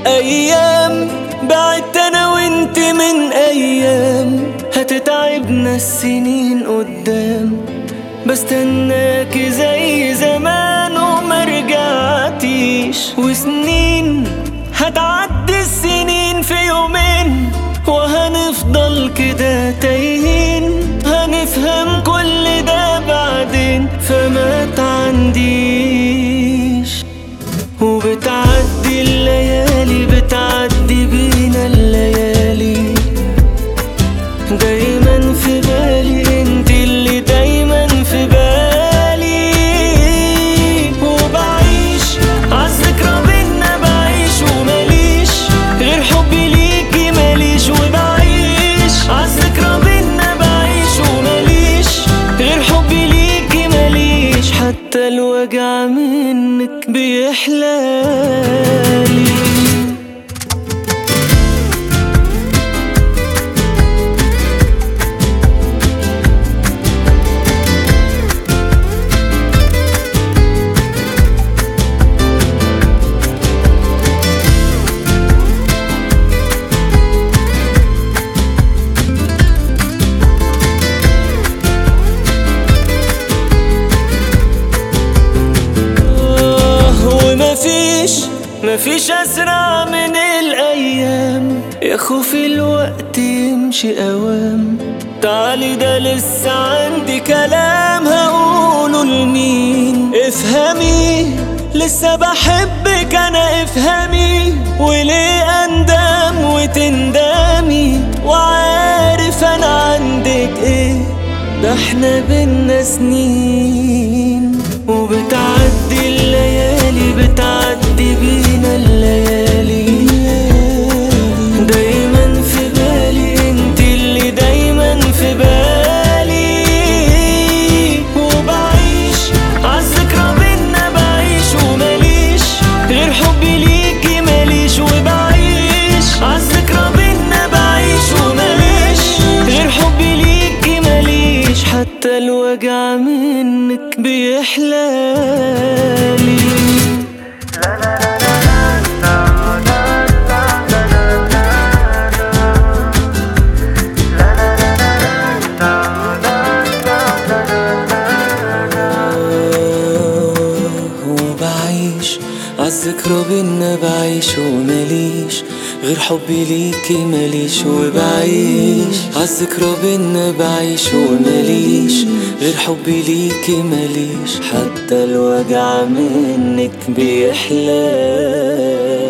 أيام بعدت أنا وأنت من أيام هتتعبنا السنين قدام بستناك زي زمان وما رجعتيش وسنين هتعدي السنين في يومين وهنفضل كده تايهين هنفهم كل ده بعدين فما تعنديش وبتعدي الليالي بتعدي بينا الليالي دايما في بالي انت اللي دايما في بالي وبعيش عالذكرى بينا بعيش وماليش غير حبي ليكي ماليش وبعيش عالذكرى بينا بعيش وماليش غير حبي ليكي ماليش حتى الوجع منك بيحلالي آه، ومفيش مفيش أسرع من الأيام يا خوفي الوقت يمشي أوام تعالي ده لسه عندي كلام هقوله لمين افهمي لسه بحبك أنا افهمي وليه أندم وتندمي وعارف أنا عندك إيه ده احنا بينا سنين وبتعدي الليالي بتعدي بينا الليالي دايما في بالي انت اللي دايما في بالي وبعيش عالذكرى بينا بعيش وماليش غير حبي ليكي ماليش وبعيش عالذكرى بينا بعيش وماليش غير حبي ليكي ماليش حتى الوجع منك بيحلالي وبعيش عالذكرى بينا بعيش وماليش غير حبي ليكي ماليش وبعيش عالذكرى بينا بعيش وماليش غير حبي ليكي ماليش حتى الوجع منك بيحلى